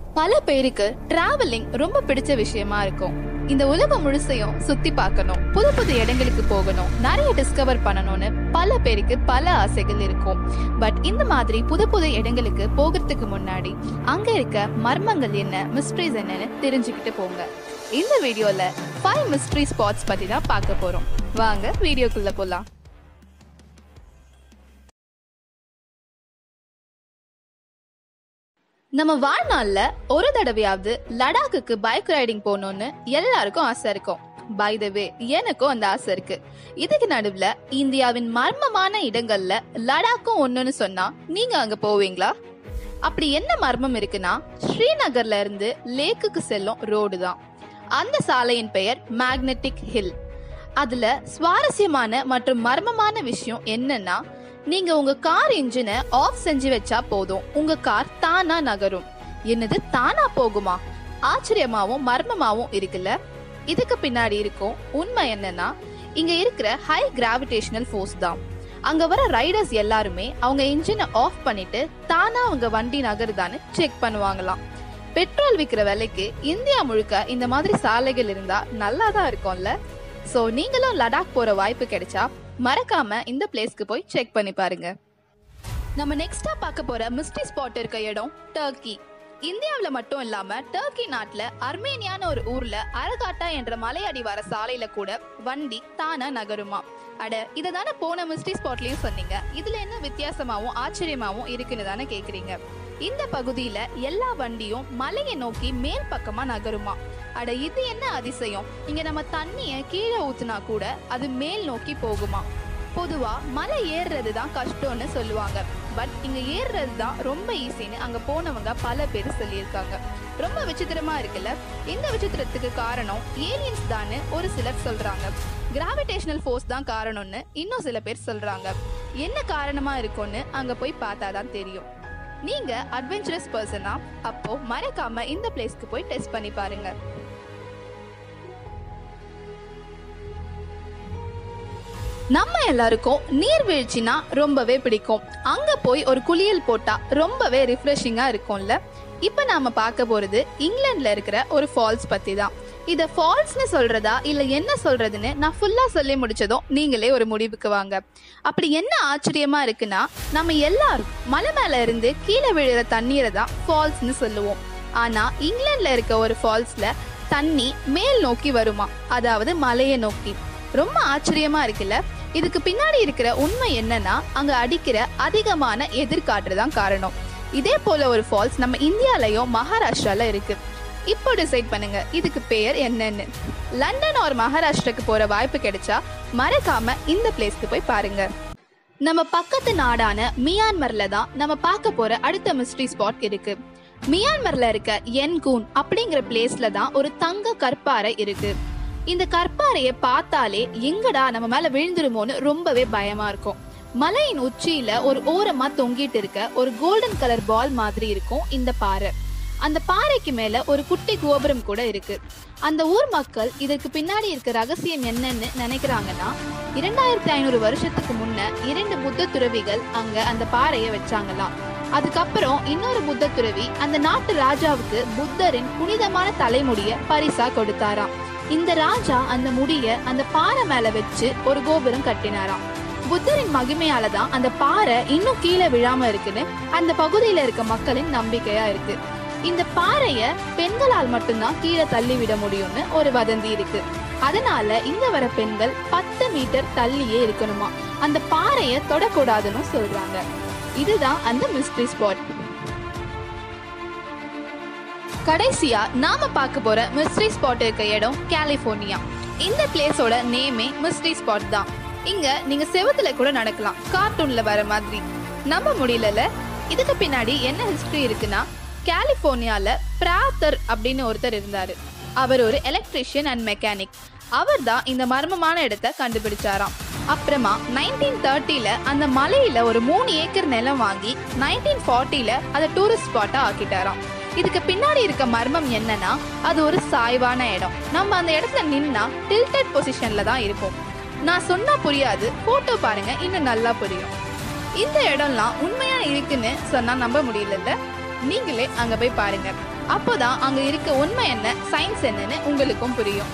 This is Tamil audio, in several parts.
பல பேருக்கு டிராவலிங் ரொம்ப பிடிச்ச விஷயமா இருக்கும் இந்த உலகம் முழுசையும் சுத்தி பார்க்கணும் புது புது இடங்களுக்கு போகணும் நிறைய டிஸ்கவர் பண்ணணும்னு பல பேருக்கு பல ஆசைகள் இருக்கும் பட் இந்த மாதிரி புது புது இடங்களுக்கு போகிறதுக்கு முன்னாடி அங்க இருக்க மர்மங்கள் என்ன மிஸ்ட்ரிஸ் என்னன்னு தெரிஞ்சுக்கிட்டு போங்க இந்த வீடியோல ஃபைவ் மிஸ்ட்ரி ஸ்பாட்ஸ் பத்தி தான் பார்க்க போறோம் வாங்க வீடியோக்குள்ள போலாம் நம்ம வாழ்நாள்ல ஒரு தடவையாவது லடாக்குக்கு பைக் ரைடிங் போகணும்னு எல்லாருக்கும் ஆசை இருக்கும் பை த வே எனக்கும் அந்த ஆசை இருக்கு இதுக்கு நடுவுல இந்தியாவின் மர்மமான இடங்கள்ல லடாக்கும் ஒண்ணுன்னு சொன்னா நீங்க அங்க போவீங்களா அப்படி என்ன மர்மம் இருக்குன்னா ஸ்ரீநகர்ல இருந்து லேக்குக்கு செல்லும் ரோடு தான் அந்த சாலையின் பெயர் மேக்னெட்டிக் ஹில் அதுல சுவாரஸ்யமான மற்றும் மர்மமான விஷயம் என்னன்னா நீங்க உங்க கார் இன்ஜினை ஆஃப் செஞ்சு வச்சா போதும் உங்க கார் தானா நகரும் என்னது தானா போகுமா ஆச்சரியமாவும் மர்மமாவும் இருக்குல்ல இதுக்கு பின்னாடி இருக்கும் உண்மை என்னன்னா இங்க இருக்கிற ஹை கிராவிடேஷனல் ஃபோர்ஸ் தான் அங்க வர ரைடர்ஸ் எல்லாருமே அவங்க இன்ஜினை ஆஃப் பண்ணிட்டு தானா அவங்க வண்டி நகருதான்னு செக் பண்ணுவாங்களாம் பெட்ரோல் விற்கிற விலைக்கு இந்தியா முழுக்க இந்த மாதிரி சாலைகள் இருந்தா நல்லா தான் இருக்கும்ல சோ நீங்களும் லடாக் போற வாய்ப்பு கிடைச்சா மறக்காம இந்த பிளேஸ்க்கு போய் செக் பண்ணி பாருங்க நம்ம நெக்ஸ்டா பார்க்க போற மிஸ்ட்ரி ஸ்பாட் இருக்க இடம் டர்க்கி இந்தியாவுல மட்டும் இல்லாம டர்க்கி நாட்டுல அர்மேனியான ஒரு ஊர்ல அரகாட்டா என்ற மலையடி வர சாலையில கூட வண்டி தானா நகருமா அட இதை தானே போன மிஸ்ட்ரி ஸ்பாட்லயும் சொன்னீங்க இதுல என்ன வித்தியாசமாவும் ஆச்சரியமாவும் இருக்குன்னு தானே கேக்குறீங்க இந்த பகுதியில எல்லா வண்டியும் மலையை நோக்கி மேல் பக்கமா நகருமா அட இது என்ன அதிசயம் இங்க நம்ம தண்ணிய கீழே ஊத்துனா கூட அது மேல் நோக்கி போகுமா பொதுவா மலை ஏறுறது தான் கஷ்டம்னு சொல்லுவாங்க பட் இங்க ஏறுறது தான் ரொம்ப ஈஸின்னு அங்க போனவங்க பல பேர் சொல்லியிருக்காங்க ரொம்ப விசித்திரமா இருக்குல்ல இந்த விசித்திரத்துக்கு காரணம் ஏலியன்ஸ் தான் ஒரு சிலர் சொல்றாங்க கிராவிடேஷனல் ஃபோர்ஸ் தான் காரணம்னு இன்னும் சில பேர் சொல்றாங்க என்ன காரணமா இருக்கும்னு அங்க போய் பார்த்தாதான் தெரியும் நீங்க அட்வென்ச்சரஸ் பர்சனா அப்போ மறக்காம இந்த பிளேஸ்க்கு போய் டெஸ்ட் பண்ணி பாருங்க நம்ம எல்லாருக்கும் நீர்வீழ்ச்சினா ரொம்பவே பிடிக்கும் அங்க போய் ஒரு குளியல் போட்டா ரொம்பவே ரிஃப்ரெஷிங்கா இருக்கும்ல இப்ப நாம பார்க்க போறது இங்கிலாந்துல இருக்கிற ஒரு ஃபால்ஸ் பத்தி தான் இத ஃபால்ஸ்னு சொல்றதா இல்ல என்ன சொல்றதுன்னு நான் ஃபுல்லா சொல்லி முடிச்சதும் நீங்களே ஒரு முடிவுக்கு வாங்க அப்படி என்ன ஆச்சரியமா இருக்குன்னா நம்ம எல்லாரும் மலை மேல இருந்து கீழே விழுற தண்ணீரை தான் ஃபால்ஸ்னு சொல்லுவோம் ஆனா இங்கிலாந்துல இருக்க ஒரு ஃபால்ஸ்ல தண்ணி மேல் நோக்கி வருமா அதாவது மலையை நோக்கி ரொம்ப ஆச்சரியமா இருக்குல்ல இதுக்கு பின்னாடி இருக்கிற உண்மை என்னன்னா அங்க அடிக்கிற அதிகமான எதிர்காற்று தான் காரணம் இதே போல ஒரு ஃபால்ஸ் நம்ம இந்தியாலயும் மகாராஷ்டிரால இருக்கு இப்போ டிசைட் பண்ணுங்க இதுக்கு பெயர் என்னன்னு லண்டன் ஒரு மகாராஷ்டிராக்கு போற வாய்ப்பு கிடைச்சா மறக்காம இந்த பிளேஸ்க்கு போய் பாருங்க நம்ம பக்கத்து நாடான மியான்மர்ல தான் நம்ம பார்க்க போற அடுத்த மிஸ்ட்ரி ஸ்பாட் இருக்கு மியான்மர்ல இருக்க என்கூன் அப்படிங்கிற பிளேஸ்ல தான் ஒரு தங்க கற்பாறை இருக்கு இந்த கற்பாறையை பார்த்தாலே எங்கடா நம்ம மேல விழுந்துருமோன்னு ரொம்பவே பயமா இருக்கும் மலையின் உச்சியில ஒரு ஓரமா தொங்கிட்டு இருக்க ஒரு கோல்டன் கலர் பால் மாதிரி இருக்கும் இந்த பாறை அந்த பாறைக்கு மேல ஒரு குட்டி கோபுரம் கூட இருக்கு அந்த ஊர் மக்கள் இதற்கு பின்னாடி இருக்க ரகசியம் என்னன்னு நினைக்கிறாங்கன்னா இரண்டாயிரத்தி ஐநூறு வருஷத்துக்கு முன்ன இரண்டு புத்த துறவிகள் அங்க அந்த பாறையை வச்சாங்களாம் அதுக்கப்புறம் இன்னொரு புத்த துறவி அந்த நாட்டு ராஜாவுக்கு புத்தரின் புனிதமான தலைமுடிய பரிசா கொடுத்தாராம் இந்த ராஜா அந்த முடிய அந்த பாறை மேல வச்சு ஒரு கோபுரம் கட்டினாராம் புத்தரின் மகிமையால தான் அந்த பாறை இன்னும் கீழே விழாம இருக்குன்னு அந்த பகுதியில இருக்க மக்களின் நம்பிக்கையா இருக்கு இந்த பாறைய பெண்களால் மட்டும்தான் கீழே தள்ளி விட முடியும்னு ஒரு வதந்தி இருக்கு அதனால இங்க வர பெண்கள் பத்து மீட்டர் தள்ளியே இருக்கணுமா அந்த பாறைய தொடக்கூடாதுன்னு சொல்றாங்க இதுதான் அந்த மிஸ்ட்ரி ஸ்பாட் கடைசியா நாம பார்க்க போற மிஸ்ட்ரி ஸ்பாட் இருக்க இடம் கலிபோர்னியா இந்த பிளேஸோட நேமே மிஸ்ட்ரி ஸ்பாட் தான் இங்க நீங்க செவத்துல கூட நடக்கலாம் கார்ட்டூன்ல வர மாதிரி நம்ப முடியலல இதுக்கு பின்னாடி என்ன ஹிஸ்டரி இருக்குன்னா கலிபோர்னியால பிராத்தர் அப்படின்னு ஒருத்தர் இருந்தாரு அவர் ஒரு எலக்ட்ரிஷியன் அண்ட் மெக்கானிக் அவர் தான் இந்த மர்மமான இடத்த கண்டுபிடிச்சாராம் அப்புறமா நைன்டீன் தேர்ட்டில அந்த மலையில ஒரு மூணு ஏக்கர் நிலம் வாங்கி நைன்டீன் ஃபார்ட்டில அதை டூரிஸ்ட் ஸ்பாட்டா ஆக்கிட்டாராம் இதுக்கு பின்னாடி இருக்க மர்மம் என்னன்னா அது ஒரு சாய்வான இடம் நம்ம அந்த இடத்துல நின்னா டில்டட் பொசிஷன்ல தான் இருப்போம் நான் சொன்னா புரியாது போட்டோ பாருங்க இன்னும் நல்லா புரியும் இந்த இடம்லாம் உண்மையா இருக்குன்னு சொன்னா நம்ப முடியலல்ல நீங்களே அங்க போய் பாருங்க அப்போதான் அங்க இருக்க உண்மை என்ன சயின்ஸ் என்னன்னு உங்களுக்கும் புரியும்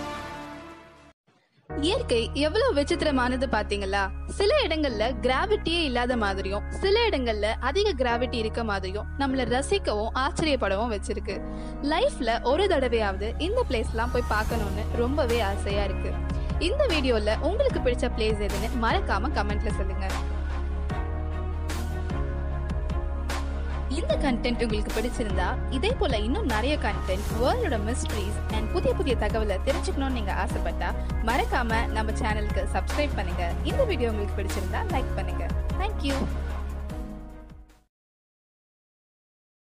இயற்கை எவ்வளவு விசித்திரமானது பாத்தீங்களா சில இடங்கள்ல கிராவிட்டியே இல்லாத மாதிரியும் சில இடங்கள்ல அதிக கிராவிட்டி இருக்க மாதிரியும் நம்மள ரசிக்கவும் ஆச்சரியப்படவும் வச்சிருக்கு லைஃப்ல ஒரு தடவையாவது இந்த பிளேஸ்லாம் போய் பார்க்கணும்னு ரொம்பவே ஆசையா இருக்கு இந்த வீடியோல உங்களுக்கு பிடிச்ச பிளேஸ் எதுன்னு மறக்காம கமெண்ட்ல சொல்லுங்க இந்த கண்டென்ட் உங்களுக்கு பிடிச்சிருந்தா இதே போல இன்னும் நிறைய கண்டென்ட் வேர்ல்டோட மிஸ்ட்ரீஸ் அண்ட் புதிய புதிய தகவலை தெரிஞ்சுக்கணும்னு நீங்க ஆசைப்பட்டா மறக்காம நம்ம சேனலுக்கு சப்ஸ்கிரைப் பண்ணுங்க இந்த வீடியோ உங்களுக்கு பிடிச்சிருந்தா லைக் பண்ணுங்க தேங்க்யூ